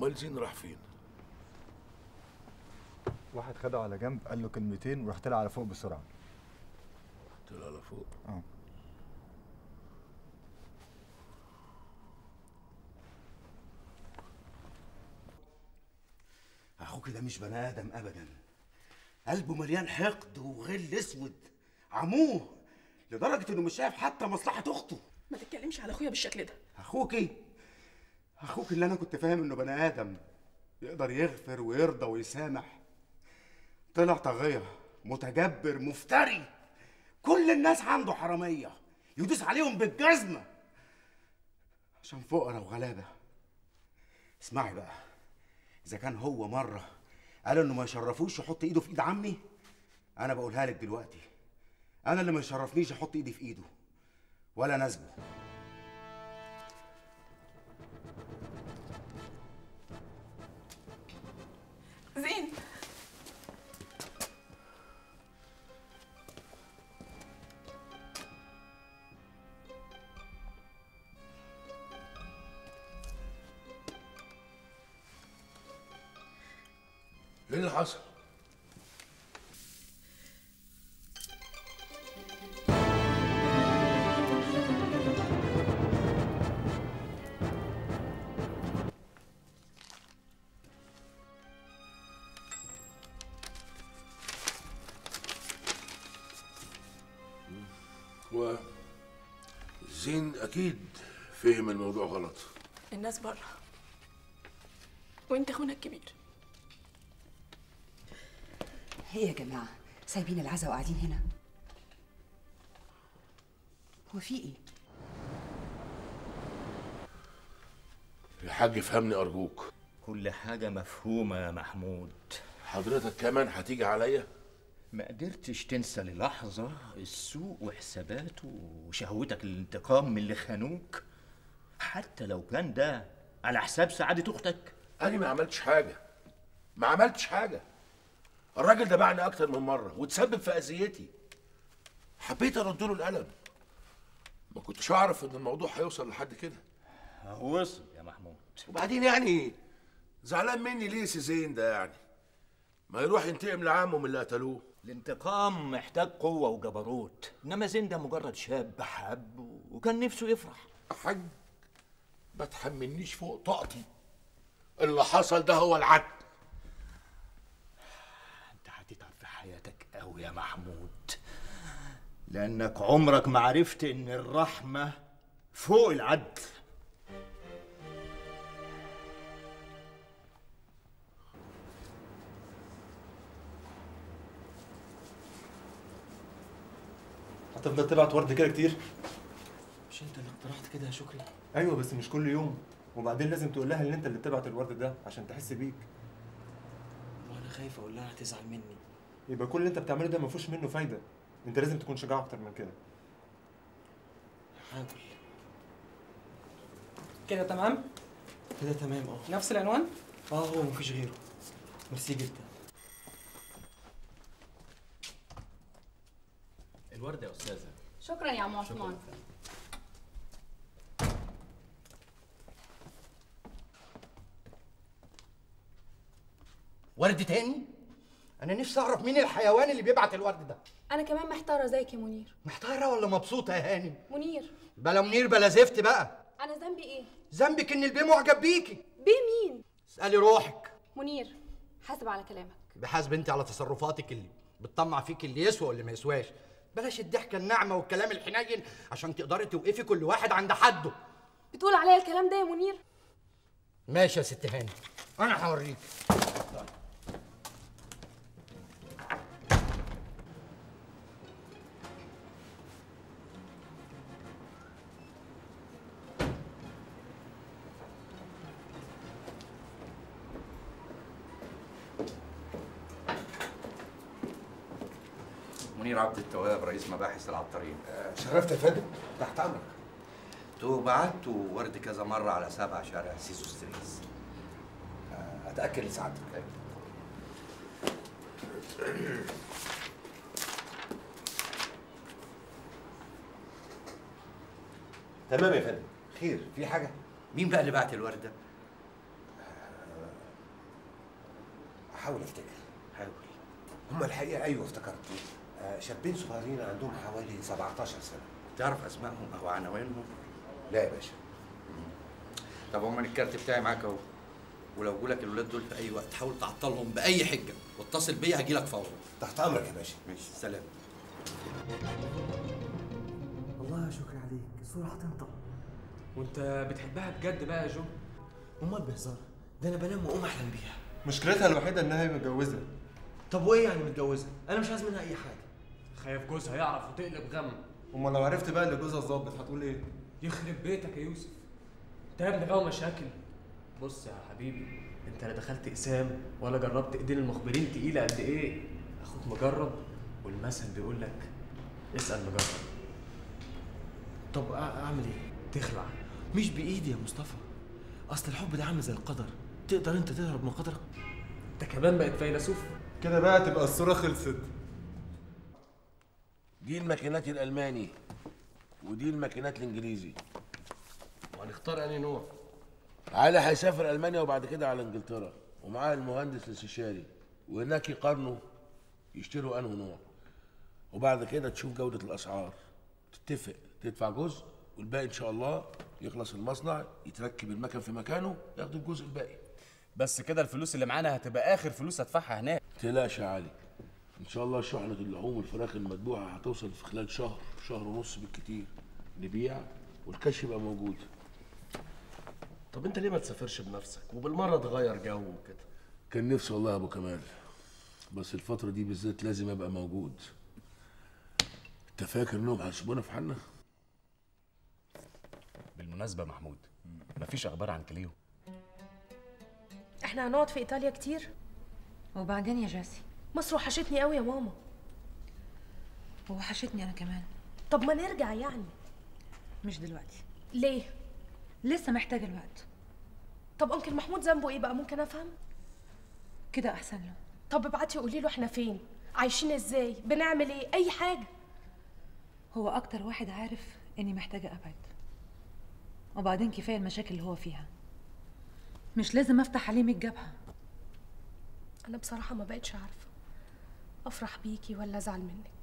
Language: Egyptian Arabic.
امال زين راح فين واحد خده على جنب قال له كلمتين وراح طلع على فوق بسرعه طلع على فوق اه اخوك ده مش بني ادم ابدا قلبه مليان حقد وغل اسود عموه لدرجه انه مش شايف حتى مصلحه اخته ما تتكلمش على اخويا بالشكل ده اخوكي اخوك اللي انا كنت فاهم انه بني ادم يقدر يغفر ويرضى ويسامح طلع طاغيه متجبر مفتري كل الناس عنده حراميه يدوس عليهم بالجزمه عشان فقراء وغلابه اسمعي بقى اذا كان هو مره قال انه ما يشرفوش يحط ايده في ايد عمي انا بقولها لك دلوقتي انا اللي ما يشرفنيش احط ايدي في ايده ولا نسبه زين ايه اللي حصل و زين اكيد فهم الموضوع غلط الناس بره وانت اخونا الكبير ايه يا جماعة سايبين العزا وقاعدين هنا هو في ايه؟ يا حاج فهمني ارجوك كل حاجة مفهومة يا محمود حضرتك كمان هتيجي عليا ما قدرتش تنسى للحظة السوق وحساباته وشهوتك الانتقام من اللي خانوك حتى لو كان ده على حساب سعادة أختك انا ما عملتش حاجه ما عملتش حاجه الراجل ده باعني اكتر من مره وتسبب في اذيتي حبيت ارد له القلم ما كنتش اعرف ان الموضوع هيوصل لحد كده وصل يا محمود وبعدين يعني زعلان مني ليه سي زين ده يعني ما يروح ينتقم لعمه من اللي قتلوه الانتقام محتاج قوة وجبروت إنما زين ده مجرد شاب حب وكان نفسه يفرح حاج ما تحملنيش فوق طاقتي اللي حصل ده هو العدل انت هتتعب في حياتك قوي يا محمود لانك عمرك ما عرفت ان الرحمه فوق العدل هتفضل تبعت ورد كده كتير مش انت اللي اقترحت كده يا شكري ايوه بس مش كل يوم وبعدين لازم تقول لها ان انت اللي بتبعت الورد ده عشان تحس بيك وانا خايف اقول لها هتزعل مني يبقى كل اللي انت بتعمله ده ما فيهوش منه فايده انت لازم تكون شجاع اكتر من كده حاول كده تمام كده تمام اه نفس العنوان اه هو مفيش غيره ميرسي جدا الورد يا استاذه شكرا يا عم عثمان ورد تاني؟ أنا نفسي أعرف مين الحيوان اللي بيبعت الورد ده انا كمان محتاره زيك يا منير محتارة ولا مبسوطة يا هاني؟ منير بلا منير بلا زفت بقى انا ذنبي ايه ذنبك إن البيه معجب بيكي بيه مين اسألي روحك منير حاسب على كلامك بحاسب أنت على تصرفاتك اللي بتطمع فيك اللي يسوى واللي ما يسواش بلاش الضحكة الناعمة والكلام الحنين عشان تقدري توقفي كل واحد عند حده بتقول عليا الكلام ده يا منير ماشي يا ست هاني أنا هوريك منير عبد التواب رئيس مباحث العطارين شرفت يا فندم تحت امرك انتوا بعتوا ورد كذا مرة على سبع شارع سيسو ستريس اتاكد لسعادتك تمام يا فندم خير في حاجة مين بقى اللي بعت الورد ده؟ بحاول افتكر حاول هما الحقيقه ايوه افتكرت آه، شابين صغيرين عندهم حوالي 17 سنه تعرف اسمائهم او عناوينهم لا يا باشا طب عموما الكارت بتاعي معاك اهو ولو جولك الولاد دول في اي وقت حاول تعطلهم باي حجه واتصل بيا هجيلك فورا تحت امرك يا باشا ماشي سلام والله يا شكري عليك الصورة هتنطق وانت بتحبها بجد بقى يا جو امال بهزار ده انا بنام واقوم احلم بيها مشكلتها الوحيده انها هي متجوزه طب وايه يعني متجوزه انا مش عايز منها اي حاجه خايف جوزها يعرف وتقلب غم امال لو عرفت بقى ان جوزها ظابط هتقول ايه يخرب بيتك يا يوسف انت يا ابني غاوي مشاكل بص يا حبيبي انت لا دخلت اقسام ولا جربت ايدين المخبرين تقيله قد ايه اخوك مجرب والمثل بيقول لك اسال مجرب طب أ- اعمل ايه تخلع مش بايدي يا مصطفى اصل الحب ده عامل زي القدر تقدر انت تهرب من قدرك انت كمان بقت فيلسوف كده بقى تبقى الصوره خلصت دي الماكينات الالماني ودي الماكينات الانجليزي وهنختار انهي نوع علي هيسافر المانيا وبعد كده على انجلترا ومعاه المهندس الاستشاري وهناك يقارنوا يشتروا انه نوع وبعد كده تشوف جوده الاسعار تتفق تدفع جزء والباقي ان شاء الله يخلص المصنع يتركب المكن في مكانه ياخدوا الجزء الباقي بس كده الفلوس اللي معانا هتبقى اخر فلوس هدفعها هناك تقلقش يا علي ان شاء الله شحنة اللحوم والفراخ المذبوحة هتوصل في خلال شهر شهر ونص بالكتير نبيع والكاش يبقى موجود طب انت ليه ما تسافرش بنفسك وبالمره تغير جو وكده كان نفسي والله يا ابو كمال بس الفترة دي بالذات لازم ابقى موجود انت فاكر انهم هيسيبونا في حالنا؟ بالمناسبه محمود مفيش اخبار عن كليو احنا هنقعد في ايطاليا كتير وبعدين يا جاسي مصر وحشتني قوي يا ماما وحشتني انا كمان طب ما نرجع يعني مش دلوقتي ليه لسه محتاجه الوقت طب انكل محمود ذنبه ايه بقى ممكن افهم كده احسن له طب ابعتي قولي له احنا فين عايشين ازاي بنعمل ايه اي حاجه هو اكتر واحد عارف اني محتاجه ابعد وبعدين كفايه المشاكل اللي هو فيها مش لازم افتح عليه 100 جبهه انا بصراحه ما بقتش عارفه افرح بيكي ولا ازعل منك